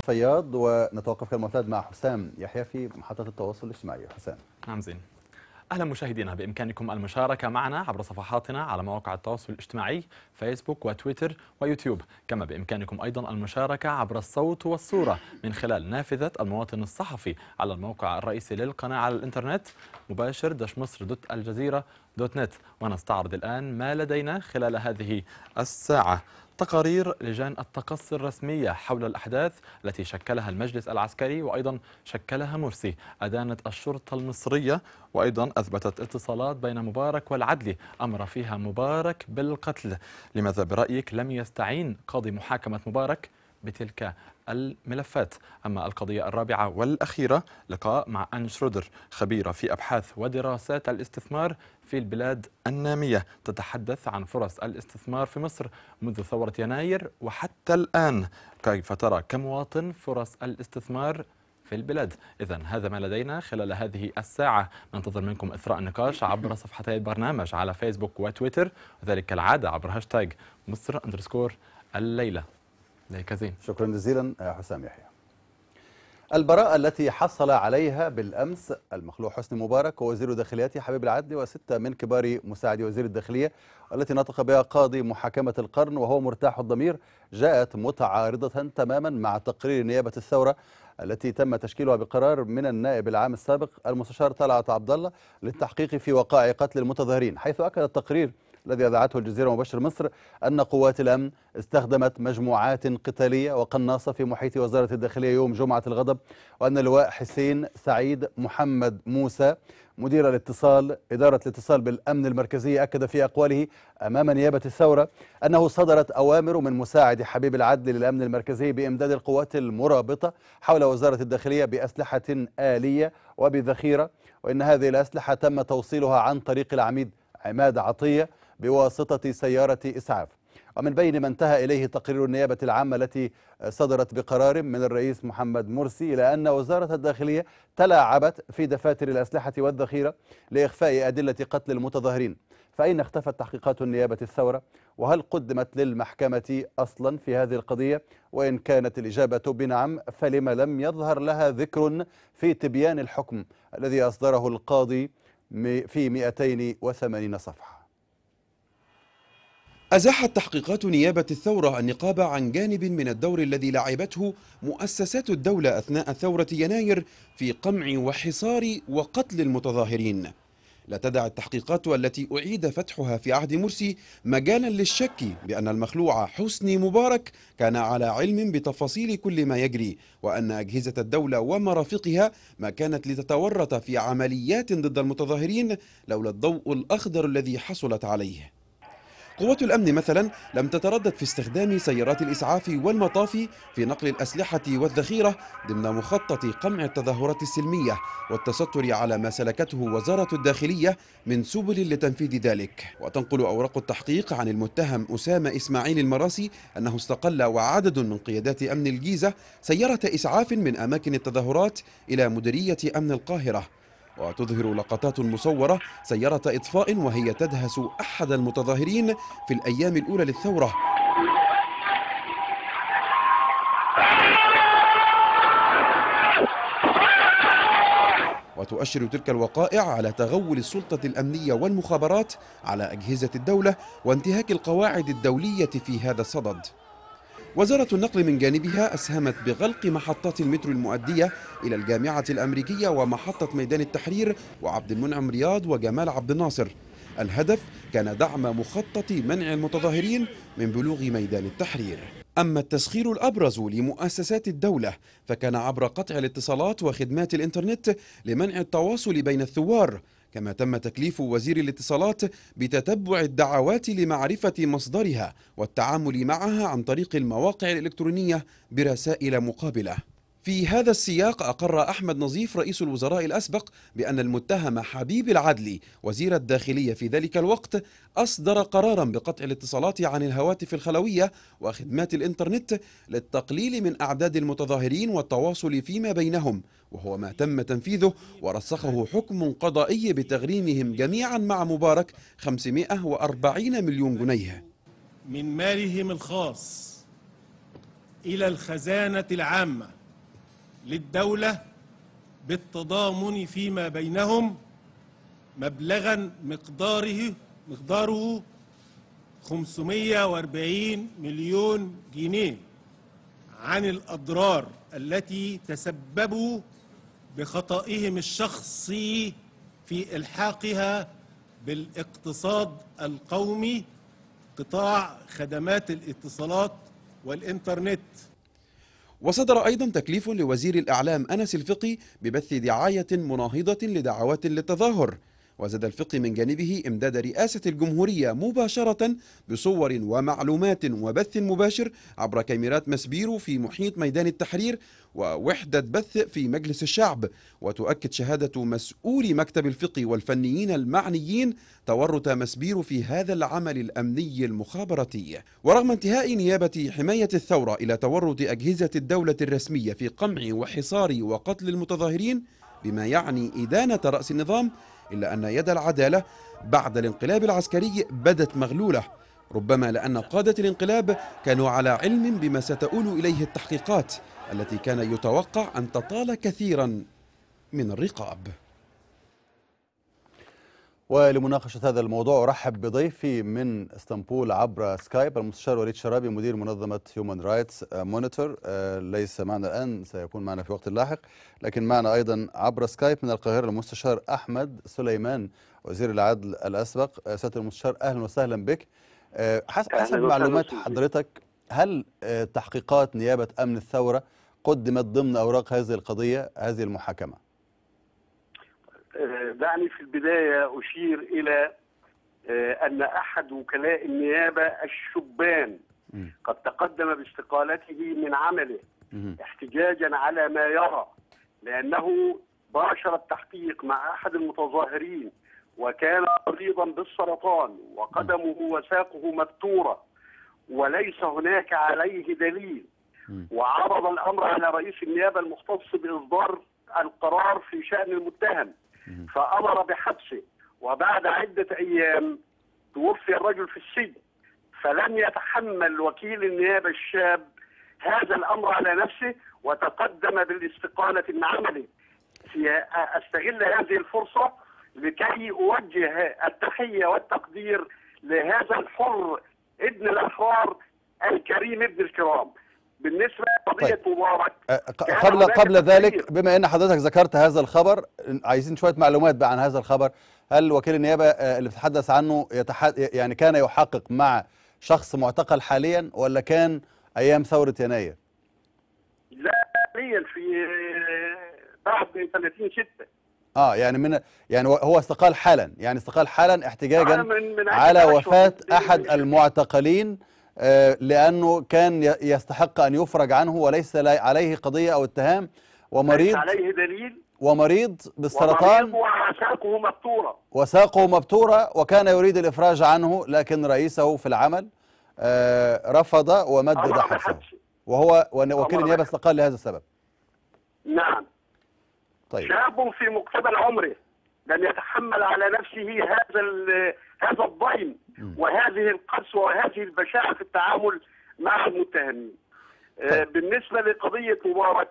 فياض ونتوقف كالمعتاد مع حسام يحيى في محطة التواصل الاجتماعي حسام نعم زين أهلا مشاهدينا بإمكانكم المشاركة معنا عبر صفحاتنا على مواقع التواصل الاجتماعي فيسبوك وتويتر ويوتيوب كما بإمكانكم أيضا المشاركة عبر الصوت والصورة من خلال نافذة المواطن الصحفي على الموقع الرئيسي للقناة على الإنترنت مباشر دش مصر دوت الجزيرة دوت نت ونستعرض الآن ما لدينا خلال هذه الساعة تقارير لجان التقصي الرسمية حول الأحداث التي شكلها المجلس العسكري وأيضا شكلها مرسي أدانت الشرطة المصرية وأيضا أثبتت اتصالات بين مبارك والعدلي أمر فيها مبارك بالقتل لماذا برأيك لم يستعين قاضي محاكمة مبارك بتلك الملفات أما القضية الرابعة والأخيرة لقاء مع أن شرودر خبيرة في أبحاث ودراسات الاستثمار في البلاد النامية تتحدث عن فرص الاستثمار في مصر منذ ثورة يناير وحتى الآن كيف ترى كمواطن فرص الاستثمار في البلاد إذا هذا ما لدينا خلال هذه الساعة ننتظر منكم إثراء النقاش عبر صفحتي البرنامج على فيسبوك وتويتر وذلك كالعادة عبر هاشتاج مصر اندرسكور الليلة ليك زين شكرا جزيلا يا حسام يحيى البراءة التي حصل عليها بالأمس المخلوع حسني مبارك ووزير داخليته حبيب العدلي وستة من كبار مساعدي وزير الداخلية والتي نطق بها قاضي محاكمة القرن وهو مرتاح الضمير جاءت متعارضة تماما مع تقرير نيابة الثورة التي تم تشكيلها بقرار من النائب العام السابق المستشار طلعت عبد الله للتحقيق في وقائع قتل المتظاهرين حيث أكد التقرير الذي أذاعته الجزيرة مباشر مصر أن قوات الأمن استخدمت مجموعات قتالية وقناصة في محيط وزارة الداخلية يوم جمعة الغضب وأن اللواء حسين سعيد محمد موسى مدير الاتصال إدارة الاتصال بالأمن المركزي أكد في أقواله أمام نيابة الثورة أنه صدرت أوامر من مساعد حبيب العدل للأمن المركزي بإمداد القوات المرابطة حول وزارة الداخلية بأسلحة آلية وبذخيرة وإن هذه الأسلحة تم توصيلها عن طريق العميد عماد عطية بواسطة سيارة إسعاف ومن بين ما انتهى إليه تقرير النيابة العامة التي صدرت بقرار من الرئيس محمد مرسي إلى أن وزارة الداخلية تلاعبت في دفاتر الأسلحة والذخيرة لإخفاء أدلة قتل المتظاهرين فأين اختفت تحقيقات النيابة الثورة وهل قدمت للمحكمة أصلا في هذه القضية وإن كانت الإجابة بنعم فلما لم يظهر لها ذكر في تبيان الحكم الذي أصدره القاضي في 280 صفحة أزاحت تحقيقات نيابة الثورة النقاب عن جانب من الدور الذي لعبته مؤسسات الدولة أثناء ثورة يناير في قمع وحصار وقتل المتظاهرين لا تدع التحقيقات التي أعيد فتحها في عهد مرسي مجالا للشك بأن المخلوع حسني مبارك كان على علم بتفاصيل كل ما يجري وأن أجهزة الدولة ومرافقها ما كانت لتتورط في عمليات ضد المتظاهرين لولا الضوء الأخضر الذي حصلت عليه قوات الأمن مثلا لم تتردد في استخدام سيارات الإسعاف والمطاف في نقل الأسلحة والذخيرة ضمن مخطط قمع التظاهرات السلمية والتستر على ما سلكته وزارة الداخلية من سبل لتنفيذ ذلك وتنقل أوراق التحقيق عن المتهم أسامة إسماعيل المراسي أنه استقل وعدد من قيادات أمن الجيزة سيارة إسعاف من أماكن التظاهرات إلى مديرية أمن القاهرة وتظهر لقطات مصورة سيارة إطفاء وهي تدهس أحد المتظاهرين في الأيام الأولى للثورة وتؤشر تلك الوقائع على تغول السلطة الأمنية والمخابرات على أجهزة الدولة وانتهاك القواعد الدولية في هذا الصدد وزارة النقل من جانبها أسهمت بغلق محطات المترو المؤدية إلى الجامعة الأمريكية ومحطة ميدان التحرير وعبد المنعم رياض وجمال عبد الناصر الهدف كان دعم مخطط منع المتظاهرين من بلوغ ميدان التحرير أما التسخير الأبرز لمؤسسات الدولة فكان عبر قطع الاتصالات وخدمات الإنترنت لمنع التواصل بين الثوار كما تم تكليف وزير الاتصالات بتتبع الدعوات لمعرفة مصدرها والتعامل معها عن طريق المواقع الإلكترونية برسائل مقابلة في هذا السياق أقر أحمد نظيف رئيس الوزراء الأسبق بأن المتهم حبيب العدلي وزير الداخلية في ذلك الوقت أصدر قرارا بقطع الاتصالات عن الهواتف الخلوية وخدمات الإنترنت للتقليل من أعداد المتظاهرين والتواصل فيما بينهم وهو ما تم تنفيذه ورسخه حكم قضائي بتغريمهم جميعا مع مبارك 540 مليون جنيه من مالهم الخاص إلى الخزانة العامة للدولة بالتضامن فيما بينهم مبلغا مقداره مقداره 540 مليون جنيه عن الأضرار التي تسببوا بخطئهم الشخصي في إلحاقها بالاقتصاد القومي قطاع خدمات الاتصالات والإنترنت وصدر أيضا تكليف لوزير الإعلام أنس الفقي ببث دعاية مناهضة لدعوات للتظاهر وزاد الفقي من جانبه إمداد رئاسة الجمهورية مباشرة بصور ومعلومات وبث مباشر عبر كاميرات مسبيرو في محيط ميدان التحرير ووحدة بث في مجلس الشعب وتؤكد شهادة مسؤول مكتب الفقي والفنيين المعنيين تورط مسبيرو في هذا العمل الأمني المخابراتي ورغم انتهاء نيابة حماية الثورة إلى تورط أجهزة الدولة الرسمية في قمع وحصار وقتل المتظاهرين بما يعني إدانة رأس النظام إلا أن يد العدالة بعد الانقلاب العسكري بدت مغلولة ربما لأن قادة الانقلاب كانوا على علم بما ستؤول إليه التحقيقات التي كان يتوقع أن تطال كثيرا من الرقاب ولمناقشة هذا الموضوع أرحب بضيفي من اسطنبول عبر سكايب المستشار وليد شرابي مدير منظمة هيومن رايتس مونيتور ليس معنا الآن سيكون معنا في وقت لاحق لكن معنا أيضا عبر سكايب من القاهرة المستشار أحمد سليمان وزير العدل الأسبق آه، سيادة المستشار أهلا وسهلا بك آه، حسب أهلاً حسب وسهلاً معلومات أستاذ. حضرتك هل آه، تحقيقات نيابة أمن الثورة قدمت ضمن أوراق هذه القضية هذه المحاكمة آه، دعني في البداية أشير إلى آه، أن أحد وكلاء النيابة الشبان مم. قد تقدم باستقالته من عمله مهم. احتجاجا على ما يرى لأنه باشر التحقيق مع أحد المتظاهرين وكان مريضا بالسرطان وقدمه وساقه مبتورة وليس هناك عليه دليل مم. وعرض الأمر على رئيس النيابة المختص بإصدار القرار في شأن المتهم مم. فأمر بحبسه وبعد عدة أيام توفي الرجل في السجن فلم يتحمل وكيل النيابة الشاب هذا الأمر على نفسه وتقدم بالاستقالة من عمله في أستغل هذه الفرصة لكي أوجه التحية والتقدير لهذا الحر ابن الأحرار الكريم ابن الكرام بالنسبة لقضية مبارك أه، ق- كان قبل هناك قبل تقرير. ذلك بما ان حضرتك ذكرت هذا الخبر عايزين شويه معلومات بقى عن هذا الخبر هل وكيل النيابه آه، اللي بتتحدث عنه يتح... يعني كان يحقق مع شخص معتقل حاليا ولا كان ايام ثوره يناير لا حاليا في بعد 30 6 اه يعني من يعني هو- هو استقال حالا يعني استقال حالا احتجاجا من من على عدة وفاه أشهر. احد المعتقلين آه، لانه كان ي- يستحق ان يفرج عنه وليس لي- عليه قضيه او اتهام ومريض ليس عليه دليل ومريض بالسرطان ومريض وساقه مبتورة وساقه مبتورة وكان يريد الإفراج عنه لكن رئيسه في العمل آه، رفض ومدد أمر حبسه بحبسه وهو ون- وكيل أمر النيابة بحبسه. استقال لهذا السبب نعم طيب شاب في مقتبل عمره لم يتحمل على نفسه هذا ال- هذا الضيم مم. وهذه القسوة وهذه البشاعة في التعامل مع المتهمين آه، طيب. بالنسبة لقضية مبارك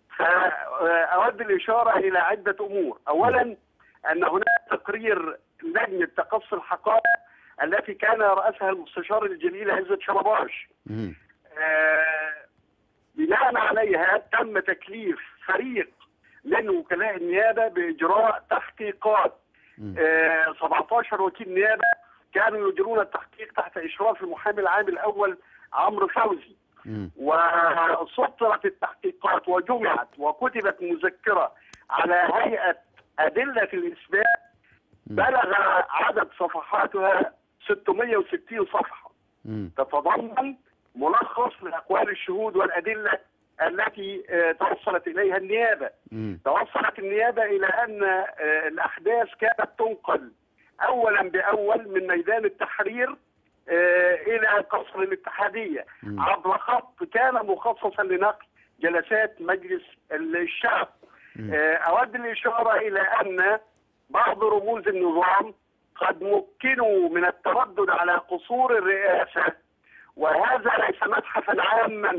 فأود الإشارة إلى عدة أمور أولا أن هناك تقرير لجنة تقصي الحقائق التي كان رأسها المستشار الجليل عزت شرباش مم. آه، بناء عليها تم تكليف فريق من وكلاء النيابه باجراء تحقيقات مم. آه، 17 وكيل نيابه كانوا يجرون التحقيق تحت اشراف المحامي العام الاول عمرو فوزي مم. وسطرت التحقيقات وجمعت وكتبت مذكره على هيئه ادله الاثبات بلغ عدد صفحاتها 660 صفحه مم. تتضمن ملخص لاقوال الشهود والادله التي آه، توصلت اليها النيابه مم. توصلت النيابه الى ان آه، الاحداث كانت تنقل اولا باول من ميدان التحرير آه، الى قصر الاتحاديه مم. عبر خط كان مخصصا لنقل جلسات مجلس الشعب مم. آه، اود الاشاره الى ان بعض رموز النظام قد مكنوا من التردد على قصور الرئاسه وهذا ليس متحفا عاما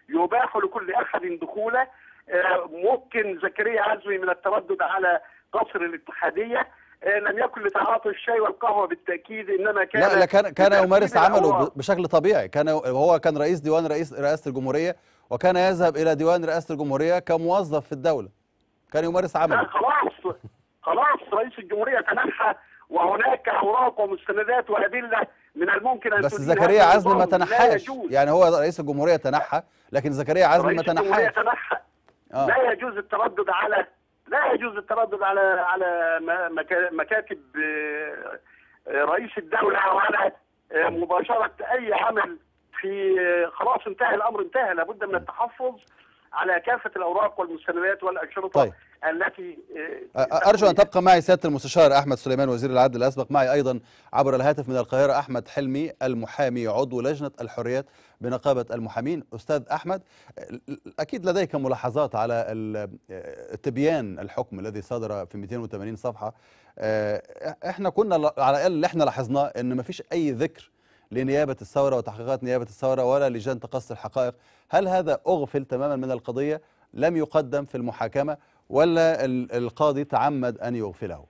يباح لكل احد دخوله آه، ممكن زكريا عزمي من التردد على قصر الاتحاديه آه، لم يكن لتعاطي الشاي والقهوه بالتاكيد انما كان لا لا كان كان بترتيب يمارس عمله الأوراق. ب- بشكل طبيعي كان هو كان رئيس ديوان رئيس رئاسه الجمهوريه وكان يذهب الى ديوان رئاسه الجمهوريه كموظف في الدوله كان يمارس لا عمله خلاص خلاص رئيس الجمهوريه تنحى وهناك اوراق ومستندات وادله من الممكن ان بس تدين زكريا هذا عزمي ما النظام. لا تنحاش يجوز. يعني هو رئيس الجمهوريه تنحى لكن زكريا عزمي ما رئيس الجمهوريه تنحاش تنحى اه لا يجوز التردد على لا يجوز التردد على على م- مكا- مكاتب آه، آه، رئيس الدولة وعلى آه، مباشرة أي عمل في آه، خلاص انتهى الأمر انتهى لابد من التحفظ على كافة الأوراق والمستندات والأشرطة طيب. التي آه، أرجو أن تبقى معي سيادة المستشار أحمد سليمان وزير العدل الأسبق معي أيضا عبر الهاتف من القاهرة أحمد حلمي المحامي عضو لجنة الحريات بنقابة المحامين أستاذ أحمد أكيد لديك ملاحظات على ال- التبيان الحكم الذي صدر في 280 صفحة آه، إحنا كنا ل- على الأقل اللي إحنا لاحظناه إن مفيش أي ذكر لنيابة الثورة وتحقيقات نيابة الثورة ولا لجان تقصي الحقائق هل هذا أغفل تماما من القضية لم يقدم في المحاكمة ولا ال- القاضي تعمد أن يغفله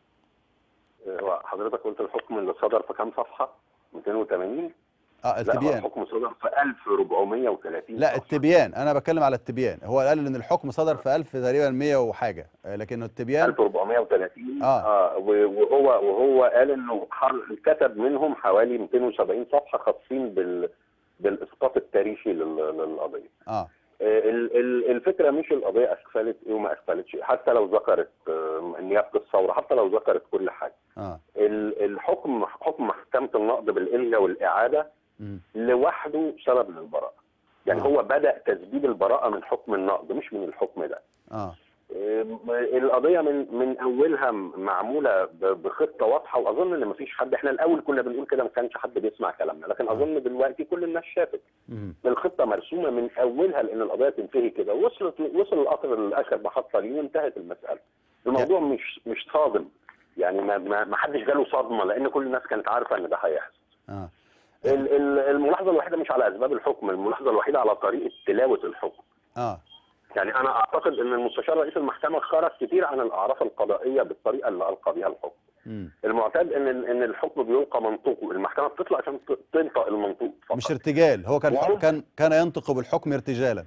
هو حضرتك قلت الحكم اللي صدر في كام صفحة؟ 280 اه لا هو التبيان الحكم صدر في 1430 لا صفحة. التبيان انا بتكلم على التبيان هو قال ان الحكم صدر في 1000 تقريبا 100 وحاجه آه، لكن التبيان 1430 آه. اه و- وهو وهو قال انه حر- كتب منهم حوالي 270 صفحه خاصين بال بالاسقاط التاريخي لل- للقضيه. اه آه، ال- ال- الفكره مش القضيه اسفلت ايه وما اسفلتش إيه، حتى لو ذكرت آه، نيابه الثوره حتى لو ذكرت كل حاجه. اه ال- الحكم حكم محكمه النقض بالالغاء والاعاده مم. لوحده سبب للبراءه. يعني آه. هو بدا تسديد البراءه من حكم النقض مش من الحكم ده. اه آم، القضيه من من اولها م- معموله ب- بخطه واضحه واظن ان مفيش حد احنا الاول كنا بنقول كده ما كانش حد بيسمع كلامنا لكن اظن دلوقتي كل الناس شافت مم. الخطه مرسومه من اولها لان القضيه تنتهي كده وصلت وصل القطر لاخر محطه ليه وانتهت المساله الموضوع مش مش صادم يعني ما ما ما حدش جاله صدمه لان كل الناس كانت عارفه ان ده هيحصل اه ال- ال- الملاحظه الوحيده مش على اسباب الحكم الملاحظه الوحيده على طريقه تلاوه الحكم اه يعني انا اعتقد ان المستشار رئيس المحكمه خرج كتير عن الاعراف القضائيه بالطريقه اللي القى بها الحكم. مم. المعتاد ان ان الحكم بيلقى منطوقه، المحكمه بتطلع عشان ت- تنطق المنطوق فقط. مش ارتجال هو كان وممكن- كان كان ينطق بالحكم ارتجالا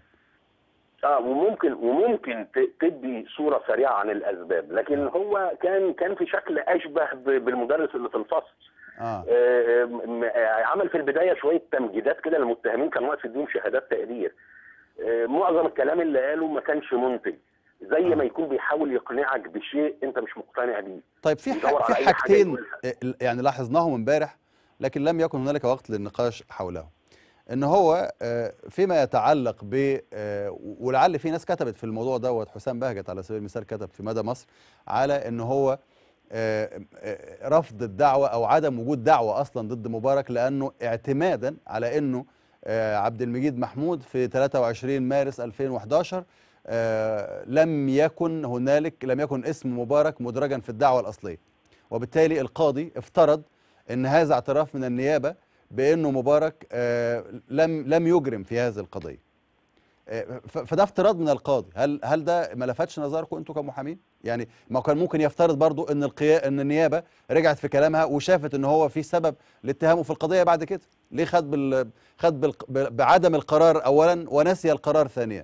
اه وممكن وممكن ت- تدي صوره سريعه عن الاسباب، لكن هو كان كان في شكل اشبه ب- بالمدرس اللي في الفصل. اه آه، م- آه، عمل في البدايه شويه تمجيدات كده للمتهمين كان واقف يديهم شهادات تقدير. آه، معظم الكلام اللي قاله ما كانش منتج. زي آه. ما يكون بيحاول يقنعك بشيء انت مش مقتنع بيه. طيب في بيدور ح- في على أي حاجة حاجتين يقولها. آه، يعني لاحظناهم امبارح لكن لم يكن هنالك وقت للنقاش حوله ان هو آه، فيما يتعلق ب آه، ولعل في ناس كتبت في الموضوع دوت حسام بهجت على سبيل المثال كتب في مدى مصر على ان هو آه، آه، رفض الدعوه او عدم وجود دعوه اصلا ضد مبارك لانه اعتمادا على انه آه، عبد المجيد محمود في 23 مارس 2011 آه، لم يكن هنالك لم يكن اسم مبارك مدرجا في الدعوه الاصليه وبالتالي القاضي افترض ان هذا اعتراف من النيابه بانه مبارك آه، لم لم يجرم في هذه القضيه آه، ف- فده افتراض من القاضي هل هل ده ما لفتش نظركم انتم كمحامين يعني ما كان ممكن يفترض برضو ان القيا ان النيابه رجعت في كلامها وشافت ان هو في سبب لاتهامه في القضيه بعد كده ليه خد بال خد بالق- ب- بعدم القرار اولا ونسي القرار ثانيا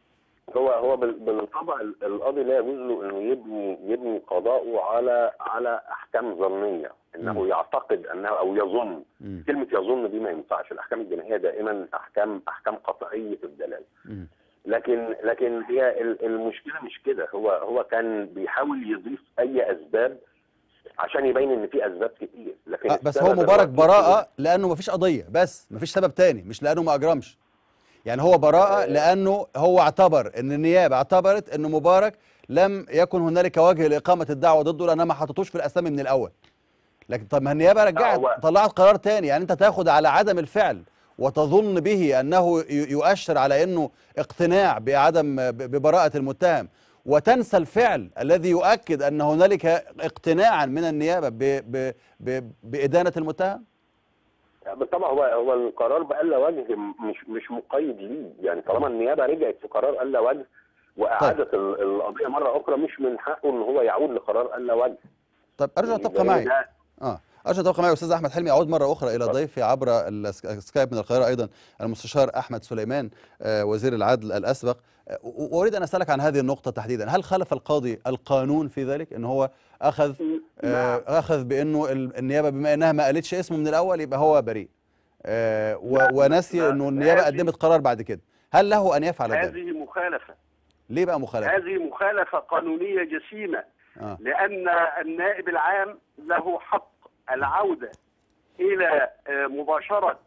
هو هو بال- بالطبع ال- القاضي لا يجوز له انه يبني يبني قضاءه على على احكام ظنيه انه مم. يعتقد انه او يظن مم. كلمه يظن دي ما ينفعش الاحكام الجنائيه دائما احكام احكام قطعيه الدلاله مم. لكن لكن هي ال- المشكله مش كده هو هو كان بيحاول يضيف اي اسباب عشان يبين ان في اسباب كتير لكن آه، بس السبب هو مبارك الرئيسي- براءة لأنه مفيش قضية بس مفيش سبب تاني مش لأنه ما أجرمش يعني هو براءة لأنه هو اعتبر إن النيابة اعتبرت إن مبارك لم يكن هنالك وجه لإقامة الدعوة ضده لأنها ما حطتوش في الأسامي من الأول لكن طب ما النيابة رجعت هو- طلعت قرار تاني يعني أنت تاخد على عدم الفعل وتظن به أنه ي- يؤشر على أنه اقتناع بعدم ب- ببراءة المتهم وتنسى الفعل الذي يؤكد أن هنالك اقتناعا من النيابة ب ب ب بإدانة المتهم بالطبع هو هو القرار بألا وجه مش مش مقيد ليه يعني طالما النيابه رجعت في قرار ألا وجه واعادت ال- القضيه مره اخرى مش من حقه ان هو يعود لقرار ألا وجه طب ارجو ان يعني تبقى ده- معي ده- اه ارجو ان تبقى معي استاذ احمد حلمي اعود مره اخرى الى ضيفي عبر الس- السكايب من القاهره ايضا المستشار احمد سليمان آه، وزير العدل الاسبق آه، و- واريد ان اسالك عن هذه النقطه تحديدا هل خالف القاضي القانون في ذلك ان هو اخذ آه، نعم. اخذ بانه ال- النيابه بما انها ما قالتش اسمه من الاول يبقى هو بريء آه، و- لا، ونسي لا، انه النيابه هذه- قدمت قرار بعد كده هل له ان يفعل ذلك هذه مخالفة ليه بقى مخالفه هذه مخالفة قانونية جسيمة آه. لأن النائب العام له حق العودة إلى آه، مباشرة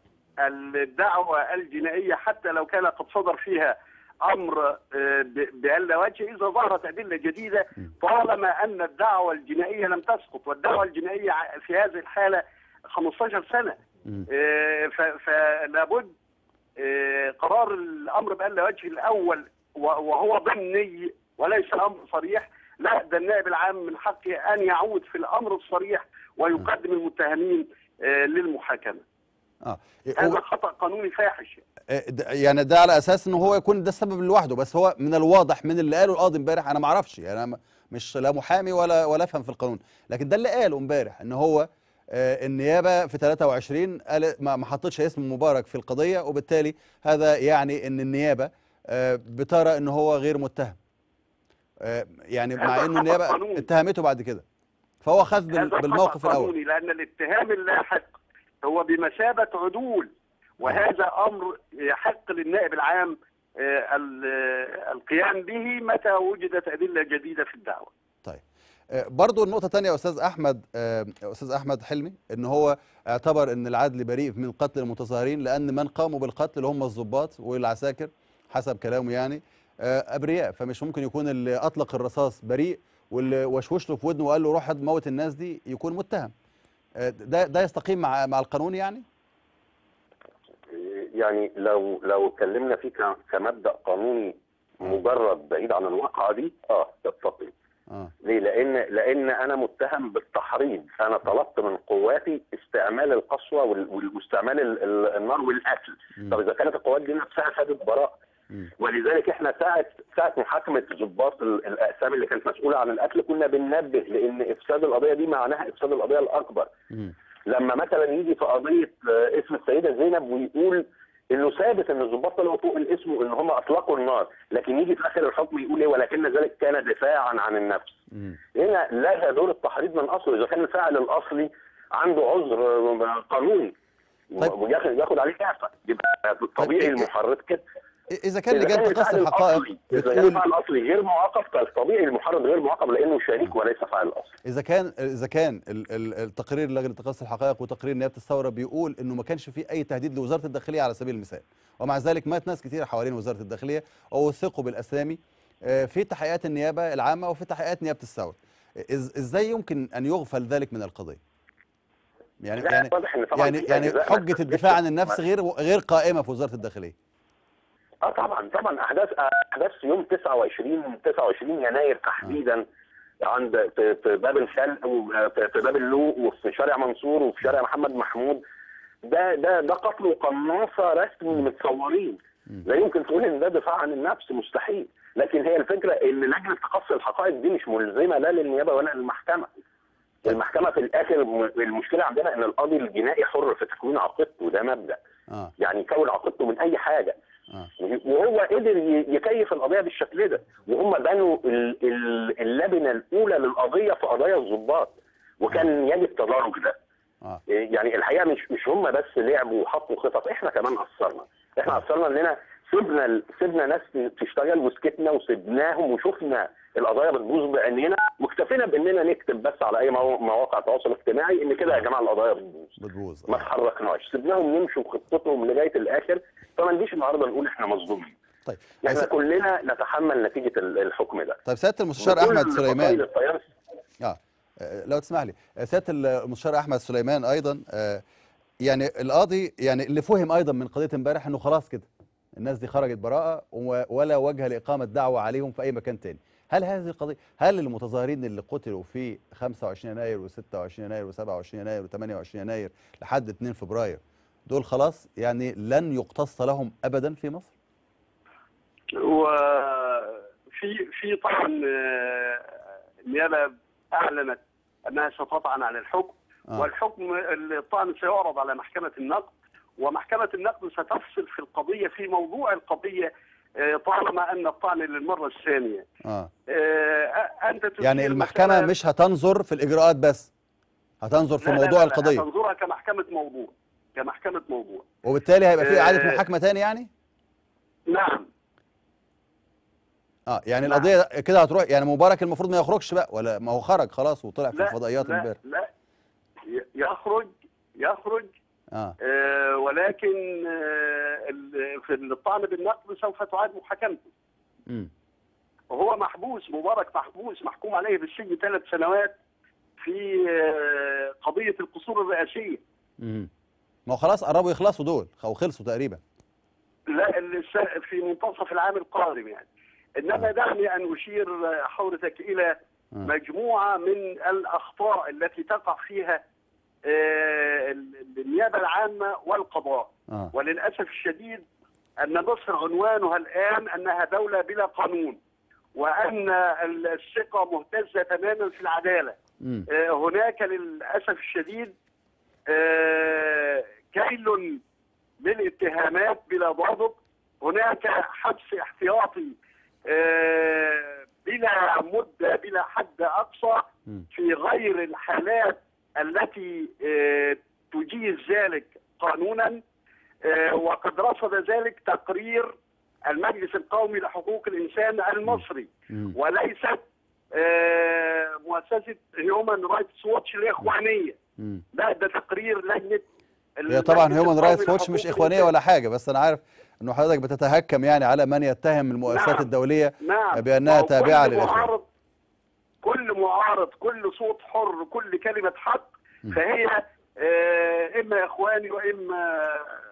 الدعوة الجنائية حتى لو كان قد صدر فيها أمر آه، ب- بألا وجه إذا ظهرت أدلة جديدة طالما أن الدعوة الجنائية لم تسقط والدعوة الجنائية ع- في هذه الحالة 15 سنة مم. آه، ف- فلابد آه، قرار الأمر بألا وجه الأول و- وهو ضمني وليس أمر صريح لا ده النائب العام من حقه أن يعود في الأمر الصريح ويقدم المتهمين آه، للمحاكمة اه هذا خطأ قانوني فاحش آه، د- يعني ده على اساس انه هو يكون ده السبب لوحده بس هو من الواضح من اللي قاله القاضي امبارح انا ما اعرفش يعني انا م- مش لا محامي ولا ولا افهم في القانون لكن ده اللي قاله امبارح ان هو آه، النيابه في 23 قال ما ما حطتش اسم مبارك في القضيه وبالتالي هذا يعني ان النيابه آه، بترى ان هو غير متهم آه، يعني مع هذا انه خطأ النيابه قانوني. اتهمته بعد كده فهو خذ بال- هذا خطأ بالموقف الاول قانوني لأن الاتهام اللاحق هو بمثابة عدول وهذا أمر يحق للنائب العام آه، ال- آه، القيام به متى وجدت أدلة جديدة في الدعوة طيب آه، برضو النقطة الثانية يا أستاذ أحمد آه، أستاذ أحمد حلمي إن هو اعتبر إن العدل بريء من قتل المتظاهرين لأن من قاموا بالقتل اللي هم الضباط والعساكر حسب كلامه يعني آه، أبرياء فمش ممكن يكون اللي أطلق الرصاص بريء واللي وشوش له في ودنه وقال له روح موت الناس دي يكون متهم آه، ده ده يستقيم مع مع القانون يعني؟ يعني لو لو اتكلمنا فيه ك- كمبدا قانوني مجرد بعيد عن الواقعه دي اه تستقيم اه ليه؟ لان لان انا متهم بالتحريض، انا طلبت من قواتي استعمال القسوه وال- وال- واستعمال ال- ال- النار والقتل، مم. طب اذا كانت القوات دي نفسها خدت براءه مم. ولذلك احنا ساعه ساعه محاكمه ضباط ال- الاقسام اللي كانت مسؤوله عن القتل كنا بننبه لان افساد القضيه دي معناها افساد القضيه الاكبر، مم. لما مثلا يجي في قضيه آه، اسم السيده زينب ويقول انه ثابت ان الضباط طلعوا فوق الاسم وان هم اطلقوا النار، لكن يجي في اخر الحكم يقول ايه ولكن ذلك كان دفاعا عن النفس. مم. هنا لغى دور التحريض من اصله اذا كان الفاعل الاصلي عنده عذر آه، قانوني طيب. وياخد ياخد عليه اعفاء يبقى طبيعي طيب. المحرض كده إذا كان إذا لجان كان تقصي الفاعل الحقائق الأصلي- اذا كان بتقول الفاعل الاصلي غير معاقب فالطبيعي المحرض غير معاقب لانه شريك وليس فاعل اصلي. اذا كان اذا كان ال- ال- التقرير لجنه تقصي الحقائق وتقرير نيابه الثوره بيقول انه ما كانش في اي تهديد لوزاره الداخليه على سبيل المثال ومع ذلك مات ناس كتير حوالين وزاره الداخليه ووثقوا بالاسامي آه، في تحقيقات النيابه العامه وفي تحقيقات نيابه الثوره إز- ازاي يمكن ان يغفل ذلك من القضيه يعني لا، يعني واضح إن طبعاً يعني في يعني أجزاء ما حجه الدفاع عن تثبتش. النفس غير غير قائمه في وزاره الداخليه اه طبعا طبعا احداث احداث يوم 29 29 يناير تحديدا عند في في باب الخلق وفي في باب اللوق وفي شارع منصور وفي شارع محمد محمود ده ده ده قتل قناصه رسمي متصورين لا يمكن تقول ان ده دفاع عن النفس مستحيل لكن هي الفكره ان لجنه تقصي الحقائق دي مش ملزمه لا للنيابه ولا للمحكمه المحكمه في الاخر م- المشكله عندنا ان القاضي الجنائي حر في تكوين عقيدته ده مبدا اه يعني يكون عقيدته من اي حاجه اه وهو قدر ي- يكيف القضيه بالشكل ده وهم بنوا ال- ال- اللبنه الاولى للقضيه في قضايا الضباط وكان يجب تدارك ده اه يعني الحقيقه مش مش هم بس لعبوا وحطوا خطط احنا كمان قصرنا احنا قصرنا اننا سيبنا ال- سيبنا ناس تشتغل وسكتنا وسبناهم وشفنا القضايا بتبوظ بعينينا واكتفينا باننا نكتب بس على اي مو- مواقع تواصل اجتماعي ان كده يا جماعه القضايا بتبوظ بتبوظ ما آه. تحركناش سيبناهم يمشوا بخطتهم لغايه الاخر فما نجيش النهارده نقول احنا مظلومين طيب احنا س- كلنا نتحمل نتيجه ال- الحكم ده طيب سياده المستشار وكل احمد سليمان فصائل التيار اه آه، لو تسمح لي آه، سياده المستشار احمد سليمان ايضا آه، يعني القاضي يعني اللي فهم ايضا من قضيه امبارح انه خلاص كده الناس دي خرجت براءه و- ولا وجه لاقامه دعوه عليهم في اي مكان تاني هل هذه القضيه هل المتظاهرين اللي قتلوا في 25 يناير و26 يناير و27 يناير و28 يناير لحد 2 فبراير دول خلاص يعني لن يقتص لهم ابدا في مصر وفي في طبعا آه، النيابه اعلنت انها ستطعن على الحكم آه. والحكم الطعن سيعرض على محكمه النقد ومحكمه النقد ستفصل في القضيه في موضوع القضيه آه، طالما ان الطعن للمره الثانيه اه آه، انت تثير يعني المحكمه مسألة- مش هتنظر في الاجراءات بس هتنظر في لا، لا، موضوع لا، القضيه هتنظرها كمحكمه موضوع كمحكمه موضوع وبالتالي هيبقى في اعاده آه. محاكمه تاني يعني نعم اه يعني نعم. القضيه كده هتروح يعني مبارك المفروض ما يخرجش بقى ولا ما هو خرج خلاص وطلع في لا الفضائيات لا, امبارح لا ي- يخرج يخرج اه آه، ولكن آه، ال- في الطعن بالنقد سوف تعاد محاكمته امم وهو محبوس مبارك محبوس محكوم عليه بالسجن ثلاث سنوات في آه، قضية القصور الرئاسية امم ما هو خلاص قربوا يخلصوا دول او خلصوا تقريبا لا الس- في منتصف العام القادم يعني انما دعني ان اشير آه، حضرتك الى آه. مجموعه من الاخطاء التي تقع فيها آه، ال- النيابه العامه والقضاء اه وللاسف الشديد ان مصر عنوانها الان انها دوله بلا قانون وان ال- الثقه مهتزه تماما في العداله امم آه، هناك للاسف الشديد آه، كيل للاتهامات بلا ضابط هناك حبس احتياطي آه، بلا مده بلا حد اقصى مم. في غير الحالات التي آه، تجيز ذلك قانونا آه، وقد رصد ذلك تقرير المجلس القومي لحقوق الانسان المصري مم. وليست آه، مؤسسه هيومن رايتس واتش الاخوانيه مم. لا ده تقرير لجنه هي طبعا المجلس هيومن القومي رايتس ووتش مش لحقوق اخوانيه الإنسان. ولا حاجه بس انا عارف انه حضرتك بتتهكم يعني على من يتهم المؤسسات نعم. الدوليه نعم بأنها وكل تابعة للإخوان. معارض كل معارض كل صوت حر كل كلمة حق م. فهي آه، إما إخواني وإما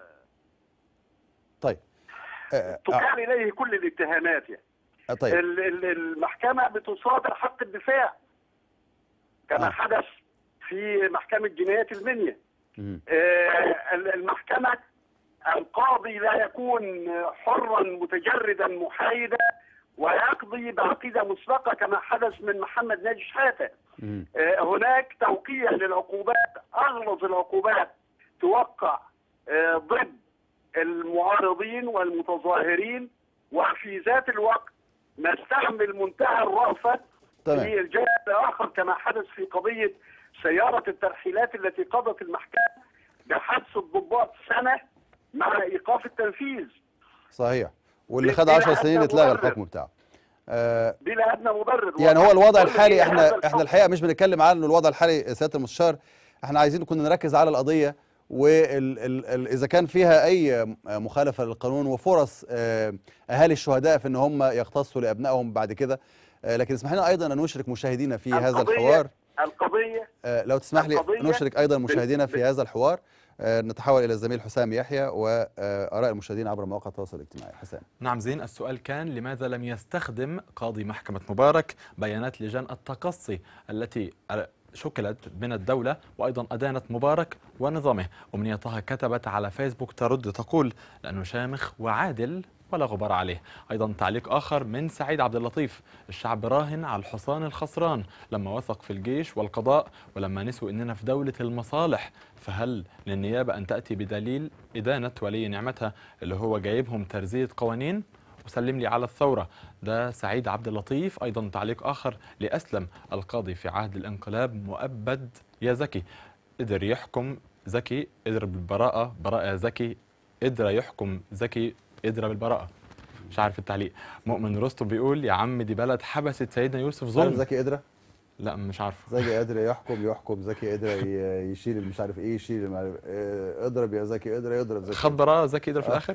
طيب آه، آه، تكال إليه كل الاتهامات يعني آه، طيب ال- ال- المحكمة بتصادر حق الدفاع كما آه. حدث في محكمة جنايات المنيا مم. آه، ال- المحكمة القاضي لا يكون حرا متجردا محايدا ويقضي بعقيدة مسبقة كما حدث من محمد ناجي شحاتة مم. آه، هناك توقيع للعقوبات أغلظ العقوبات توقع آه، ضد المعارضين والمتظاهرين وفي ذات الوقت نستعمل منتهى الرأفة تمام في الجانب الآخر كما حدث في قضية سيارة الترحيلات التي قضت المحكمة بحبس الضباط سنة مع إيقاف التنفيذ صحيح واللي بلا خد 10 أدنى سنين اتلغى مبرر. الحكم بتاعه آه، بلا أدنى مبرر يعني هو الوضع كل الحالي هذا احنا الحكم احنا الحقيقه مش بنتكلم عنه الوضع الحالي سياده المستشار احنا عايزين كنا نركز على القضيه واذا كان فيها اي مخالفه للقانون وفرص آه، اهالي الشهداء في ان هم يختصوا لابنائهم بعد كده آه، لكن اسمح لنا ايضا ان نشرك مشاهدينا في هذا القضية- الحوار القضية آه، لو تسمح لي القضية نشرك ايضا بال- مشاهدينا في بال- هذا الحوار آه، نتحول الى الزميل حسام يحيى واراء المشاهدين عبر مواقع التواصل الاجتماعي حسام نعم زين السؤال كان لماذا لم يستخدم قاضي محكمة مبارك بيانات لجان التقصي التي شكلت من الدولة وأيضا أدانت مبارك ونظامه أمنية طه كتبت على فيسبوك ترد تقول لأنه شامخ وعادل ولا غبار عليه أيضا تعليق آخر من سعيد عبد اللطيف الشعب راهن على الحصان الخسران لما وثق في الجيش والقضاء ولما نسوا إننا في دولة المصالح فهل للنيابة أن تأتي بدليل إدانة ولي نعمتها اللي هو جايبهم ترزية قوانين وسلم لي على الثورة ده سعيد عبد اللطيف أيضا تعليق آخر لأسلم القاضي في عهد الانقلاب مؤبد يا زكي قدر يحكم زكي قدر بالبراءة براءة يا زكي قدر يحكم زكي قدر بالبراءة مش عارف التعليق مؤمن رستم بيقول يا عم دي بلد حبست سيدنا يوسف عارف ظلم زكي قدره لا مش عارف زكي قادر يحكم يحكم زكي قادر ي- يشيل اللي مش عارف ايه يشيل اللي مش عارف إيه. اضرب يا زكي قادر يضرب زكي خد براءة زكي قدر في الآخر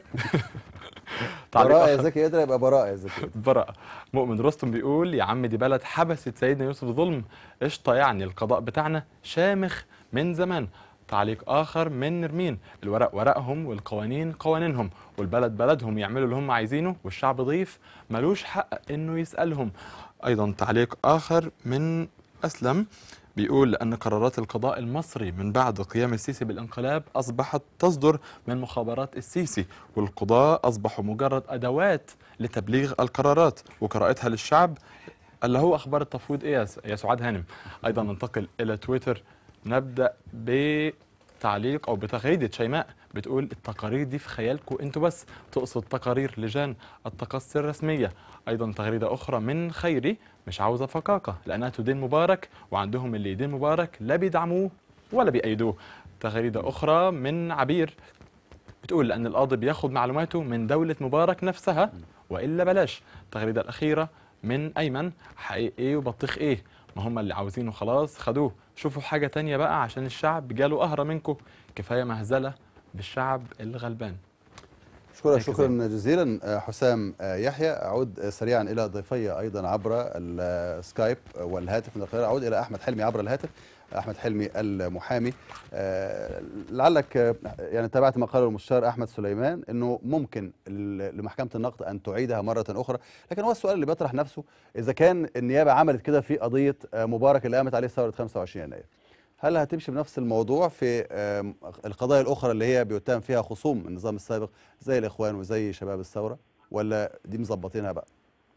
تعليق براءة يا آخر. زكي قادر يبقى براءة يا زكي قادر. براءة مؤمن رستم بيقول يا عم دي بلد حبست سيدنا يوسف ظلم قشطة يعني القضاء بتاعنا شامخ من زمان تعليق آخر من نرمين الورق ورقهم والقوانين قوانينهم والبلد بلدهم يعملوا اللي هم عايزينه والشعب ضيف ملوش حق إنه يسألهم أيضا تعليق آخر من أسلم بيقول أن قرارات القضاء المصري من بعد قيام السيسي بالانقلاب أصبحت تصدر من مخابرات السيسي والقضاء أصبحوا مجرد أدوات لتبليغ القرارات وقراءتها للشعب اللي هو أخبار التفويض إيه يا س- يا سعاد هانم أيضا ننتقل إلى تويتر نبدأ بتعليق أو بتغريدة شيماء بتقول التقارير دي في خيالكم انتوا بس تقصد تقارير لجان التقصي الرسمية أيضا تغريدة أخرى من خيري مش عاوزة فقاقة لأنها تدين مبارك وعندهم اللي يدين مبارك لا بيدعموه ولا بيأيدوه تغريدة أخرى من عبير بتقول لأن القاضي بياخد معلوماته من دولة مبارك نفسها وإلا بلاش التغريدة الأخيرة من أيمن حقيقي إيه وبطيخ إيه ما هم اللي عاوزينه خلاص خدوه شوفوا حاجة تانية بقى عشان الشعب جاله قهرة منكم كفاية مهزلة بالشعب الغلبان شكرا هيك شكرا جزيلا آه، حسام آه، يحيى اعود آه، سريعا الى ضيفي ايضا عبر السكايب والهاتف من القاهره اعود الى احمد حلمي عبر الهاتف احمد حلمي المحامي آه، لعلك آه، يعني تابعت ما قاله المستشار احمد سليمان انه ممكن ل- لمحكمه النقد ان تعيدها مره اخرى لكن هو السؤال اللي بيطرح نفسه اذا كان النيابه عملت كده في قضيه آه، مبارك اللي قامت عليه ثوره 25 يناير هل هتمشي بنفس الموضوع في آم، القضايا الاخرى اللي هي بيتهم فيها خصوم النظام السابق زي الاخوان وزي شباب الثوره ولا دي مظبطينها بقى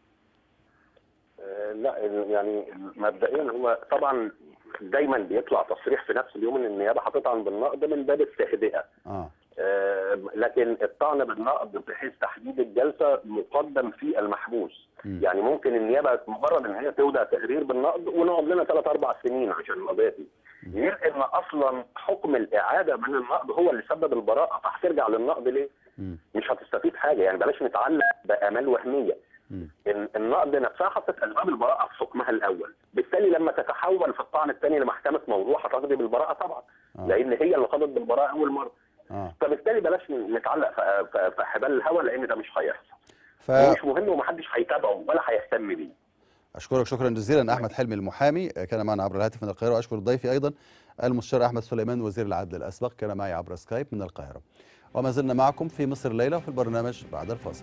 آه، لا يعني مبدئيا هو طبعا دايما بيطلع تصريح في نفس اليوم ان النيابه هتطعن بالنقد من باب التهدئه اه آه، لكن الطعن بالنقد بحيث تحديد الجلسه مقدم في المحبوس مم. يعني ممكن النيابه مجرد ان هي تودع تقرير بالنقد ونقعد لنا ثلاث اربع سنين عشان القضيه دي غير ان اصلا حكم الاعاده من النقد هو اللي سبب البراءه فهترجع للنقد ليه؟ مم. مش هتستفيد حاجه يعني بلاش نتعلق بامال وهميه مم. ال- النقد نفسها حطت اسباب البراءه في حكمها الاول بالتالي لما تتحول في الطعن الثاني لمحكمه موضوع هتقضي بالبراءه طبعا آه. لان هي اللي قضت بالبراءه اول مره اه فبالتالي بلاش نتعلق في- في في حبال الهوى لان ده مش هيحصل ف ومش مهم ومحدش هيتابعه ولا هيهتم بيه اشكرك شكرا جزيلا احمد حلمي المحامي آه، كان معنا عبر الهاتف من القاهره واشكر ضيفي ايضا المستشار احمد سليمان وزير العدل الاسبق كان معي عبر سكايب من القاهره وما زلنا معكم في مصر الليله وفي البرنامج بعد الفاصل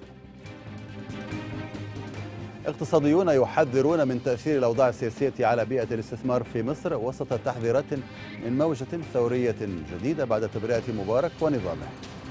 اقتصاديون يحذرون من تأثير الأوضاع السياسية على بيئة الاستثمار في مصر وسط تحذيرات من موجة ثورية جديدة بعد تبرئة مبارك ونظامه